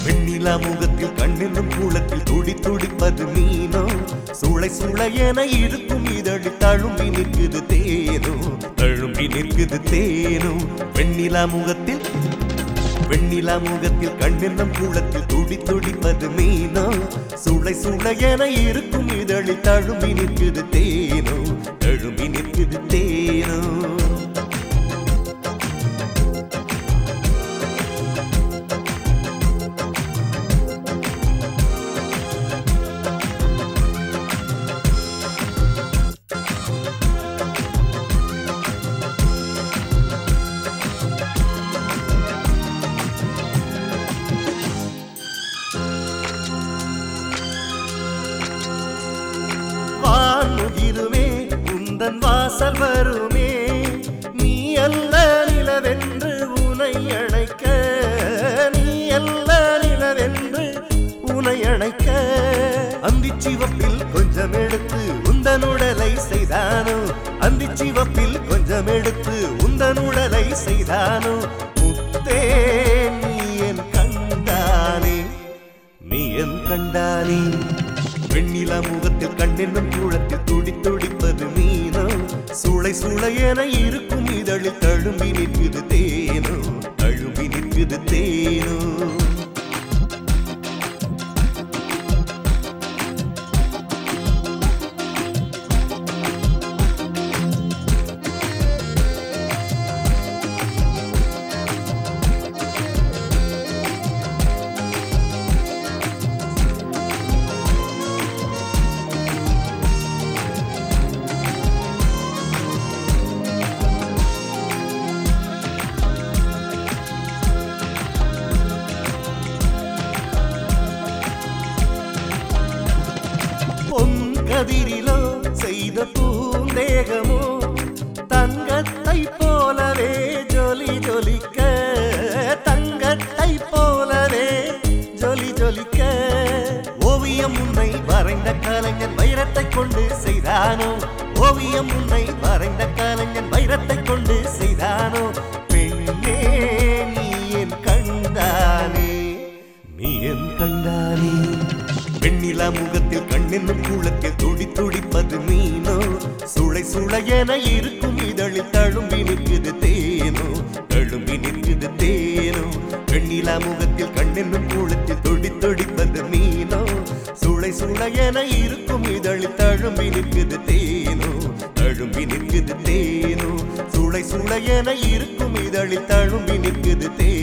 வெண்ணிலா முகத்தில் கண்ணென்னும் கூலத்தில் துடி துடிப்பது மீனோ சுளை சுளையென இருக்கும் இதழி தழும்பி நிற்குது தேனோ தழும்பி நிற்குது தேனோ வெண்ணிலா முகத்தில் வெண்ணிலா முகத்தில் கண்ணென்னும் கூலத்தில் துடி துடிப்பது மீனோ சுளை சுளையென இருக்கும் இதழி தழும்பி நிற்குது தேனோ தழும்பி நிற்குது தேனோ வானுகிருமே உந்தன் வாசல் வருமே நீ அல்ல நிலவென்று உனை அழைக்க நீ அல்ல நிலவென்று உனை அழைக்க அந்தி சிவப்பில் கொஞ்சம் எடுத்து உந்தன் உடலை செய்தானோ அந்தி சிவப்பில் கொஞ்சம் எடுத்து உந்தன் உடலை செய்தானோ முத்தே நீ என் கண்டானே நீ என் கண்டானே வெண்ணிலா முகத்தில் கண்ணென்னும் கூழத்தில் துடி துடிப்பது மீனோ சுளை சுளையென இருக்கும் இதழில் தழும்பி நிற்குது தேனோ தழும்பி நிற்குது தேனோ பொன் கதிரிலோ செய்த பூந்தேகமோ தங்கத்தை போலவே ஜொலி ஜொலிக்க தங்கத்தை போலவே ஜொலி ஜொலிக்க ஓவியம் உன்னை வரைந்த கலைஞன் வைரத்தை கொண்டு செய்தானோ ஓவியம் உன்னை வரைந்த கலைஞன் வைரத்தை கொண்டு செய்தானோ பெண்ணே நீ என் கண்டானே நீ என் கண்டானே வெண்ணிலா முகத்தில் கண்ணென்னும் கூலத்தில் துடி துடிப்பது மீனோ சுளை சுளையென இருக்கும் இதழில் தழும்பி நிற்குது தேனோ தழும்பி நிற்குது தேனோ வெண்ணிலா முகத்தில் கண்ணென்னும் கூலத்தில் துடி துடிப்பது மீனோ சுளை சுளையென இருக்கும் இதழில் தழும்பி நிற்குது தேனோ தழும்பி நிற்குது தேனோ சுளை சுளையென இருக்கும் இதழில் தழும்பி நிற்குது தேனோ